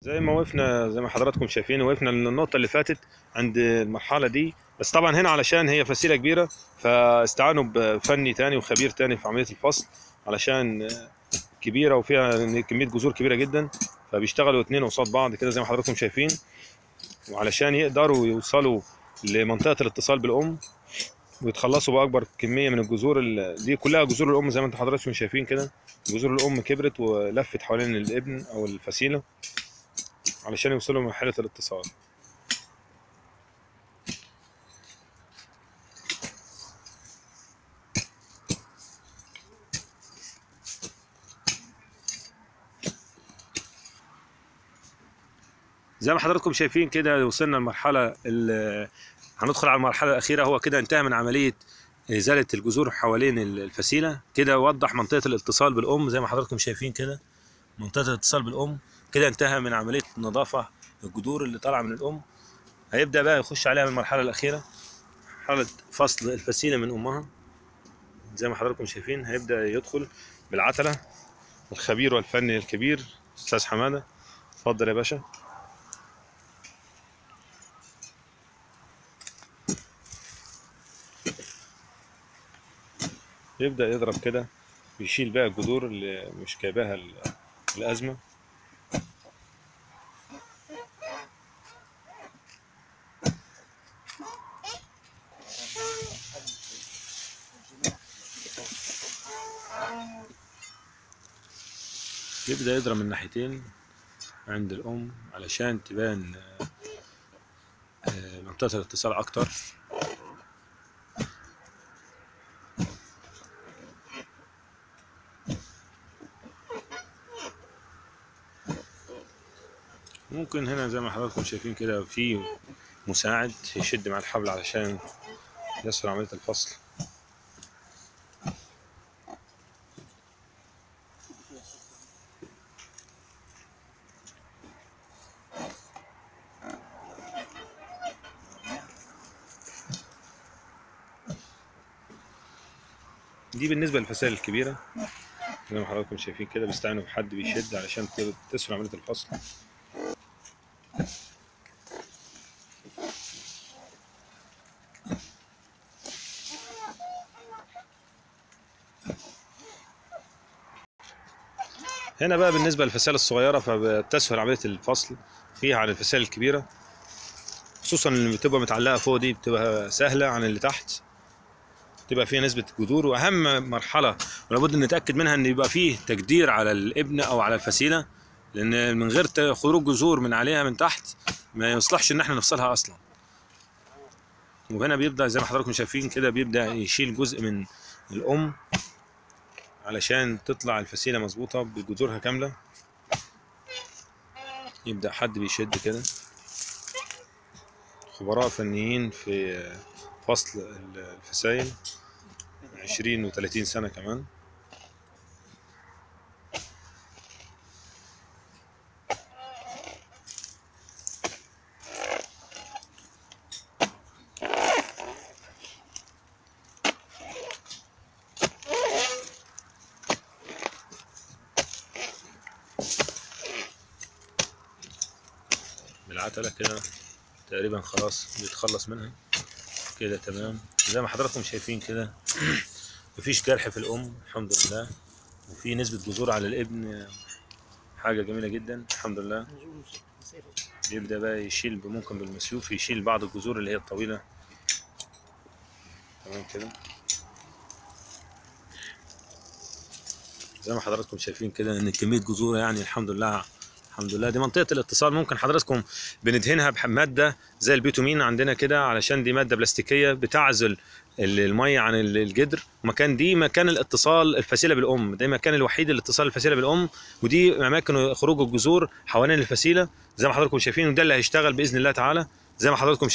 زي ما وقفنا زي ما حضراتكم شايفين وقفنا النقطة اللي فاتت عند المرحلة دي بس طبعا هنا علشان هي فسيلة كبيرة فاستعانوا بفني تاني وخبير تاني في عملية الفصل علشان كبيرة وفيها كمية جذور كبيرة جدا فبيشتغلوا اتنين قصاد بعض كده زي ما حضراتكم شايفين وعلشان يقدروا يوصلوا لمنطقة الاتصال بالأم ويتخلصوا بأكبر كمية من الجذور ال- دي كلها جذور الأم زي ما انتم حضراتكم شايفين كده جذور الأم كبرت ولفت حوالين الابن أو الفسيلة علشان يوصلوا لمرحلة الاتصال زي ما حضراتكم شايفين كده وصلنا للمرحلة ال- هندخل على المرحلة الأخيرة هو كده انتهى من عملية إزالة الجذور حوالين الفسيلة كده وضح منطقة الاتصال بالأم زي ما حضراتكم شايفين كده منطقة الاتصال بالأم كده انتهى من عملية نظافة الجذور اللي طالعة من الأم هيبدأ بقى يخش عليها من المرحلة الأخيرة مرحلة فصل الفسيلة من أمها زي ما حضراتكم شايفين هيبدأ يدخل بالعتلة الخبير والفني الكبير أستاذ حمادة اتفضل يا باشا يبدأ يضرب كده ويشيل بقى الجذور اللي مش جايباها ال- الأزمة يبدأ يضرب من ناحيتين عند الأم علشان تبان آه، آه، منطقة الاتصال أكتر ممكن هنا زي ما حضراتكم شايفين كده في مساعد يشد مع الحبل علشان يسهل عملية الفصل دي بالنسبة للفسائل الكبيرة زي ما حضراتكم شايفين كده بيستعينوا بحد بيشد علشان ت- تسهل عملية الفصل هنا بقى بالنسبة للفسائل الصغيرة فبتسهل عملية الفصل فيها عن الفسائل الكبيرة خصوصا اللي بتبقى متعلقة فوق دي بتبقى سهلة عن اللي تحت تبقى فيها نسبة جذور وأهم مرحلة ولابد أن نتأكد منها أن يبقى فيه تجدير على الابن أو على الفسيلة لأن من غير ت- خروج جذور من عليها من تحت ما يصلحش إن احنا نفصلها أصلا وهنا بيبدأ زي ما حضراتكم شايفين كده بيبدأ يشيل جزء من الأم علشان تطلع الفسيلة مظبوطة بجذورها كاملة يبدأ حد بيشد كده خبراء فنيين في فصل الفسائل عشرين وتلاتين سنة كمان بالعتلة كده تقريبا خلاص بيتخلص منها كده تمام زي ما حضراتكم شايفين كده مفيش جرح في الأم الحمد لله وفي نسبة جذور على الابن حاجة جميلة جدا الحمد لله يبدأ بقى يشيل ممكن بالمسيوف يشيل بعض الجذور اللي هي الطويلة تمام كده زي ما حضراتكم شايفين كده ان كمية جذور يعني الحمد لله الحمد لله دي منطقة الاتصال ممكن حضراتكم بندهنها بمادة زي البيتومين عندنا كده علشان دي مادة بلاستيكية بتعزل ال- المية عن ال- الجدر ومكان دي مكان الاتصال الفسيلة بالأم ده مكان الوحيد الاتصال الفسيلة بالأم ودي أماكن خروج الجذور حوالين الفسيلة زي ما حضراتكم شايفين وده اللي هيشتغل بإذن الله تعالى زي ما حضراتكم